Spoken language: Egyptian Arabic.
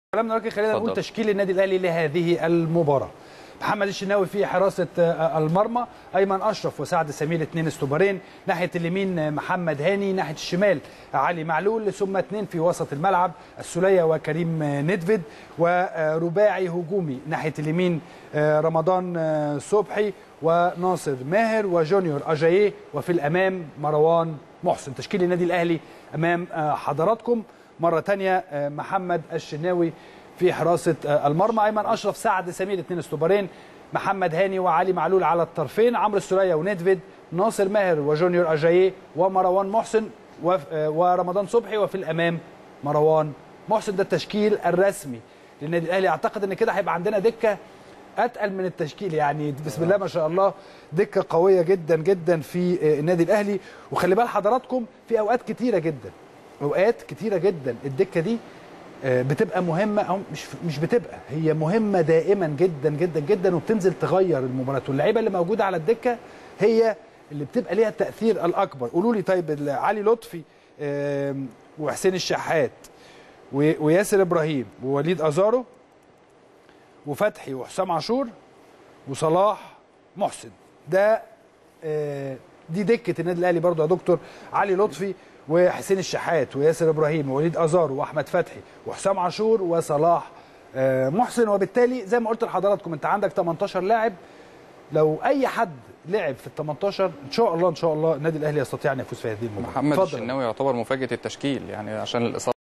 كلامنا لكن خلينا نقول اتفضل. تشكيل النادي الاهلي لهذه المباراه محمد الشناوي في حراسه آه، المرمى ايمن اشرف وسعد سمير اثنين استوبرين ناحيه اليمين آه، محمد هاني ناحيه الشمال علي معلول ثم اثنين في وسط الملعب السوليه وكريم آه، ندفد ورباعي هجومي ناحيه اليمين آه، رمضان آه، صبحي وناصر ماهر وجونيور اجاييه وفي الامام مروان محسن تشكيل النادي الاهلي امام آه، حضراتكم مره ثانيه محمد الشناوي في حراسه آه، المرمى ايمن اشرف سعد سمير اثنين استوبرين محمد هاني وعلي معلول على الطرفين عمرو السوليه وندفيد ناصر ماهر وجونيور اجاييه ومروان محسن وف- آه، ورمضان صبحي وفي الامام مروان محسن ده التشكيل الرسمي للنادي الاهلي اعتقد ان كده هيبقى عندنا دكه اتقل من التشكيل يعني بسم الله ما شاء الله دكه قويه جدا جدا في آه، النادي الاهلي وخلي بال حضراتكم في اوقات كتيره جدا اوقات كتيره جدا الدكه دي آه، بتبقى مهمه او مش مش بتبقى هي مهمه دائما جدا جدا جدا وبتنزل تغير المباراه واللعيبه اللي موجوده على الدكه هي اللي بتبقى ليها التاثير الاكبر قولوا لي طيب ال- علي لطفي آم، وحسين الشحات و- وياسر ابراهيم ووليد ازارو وفتحي وحسام عاشور وصلاح محسن ده آه، دي دكه النادي الاهلي برضو يا دكتور علي لطفي وحسين الشحات وياسر ابراهيم ووليد ازار واحمد فتحي وحسام عاشور وصلاح آه، محسن وبالتالي زي ما قلت لحضراتكم انت عندك 18 لاعب لو اي حد لعب في ال 18 ان شاء الله ان شاء الله النادي الاهلي يستطيع ان يفوز في هذه المباراه محمد اتفضل. الشناوي يعتبر مفاجاه التشكيل يعني عشان الاصابه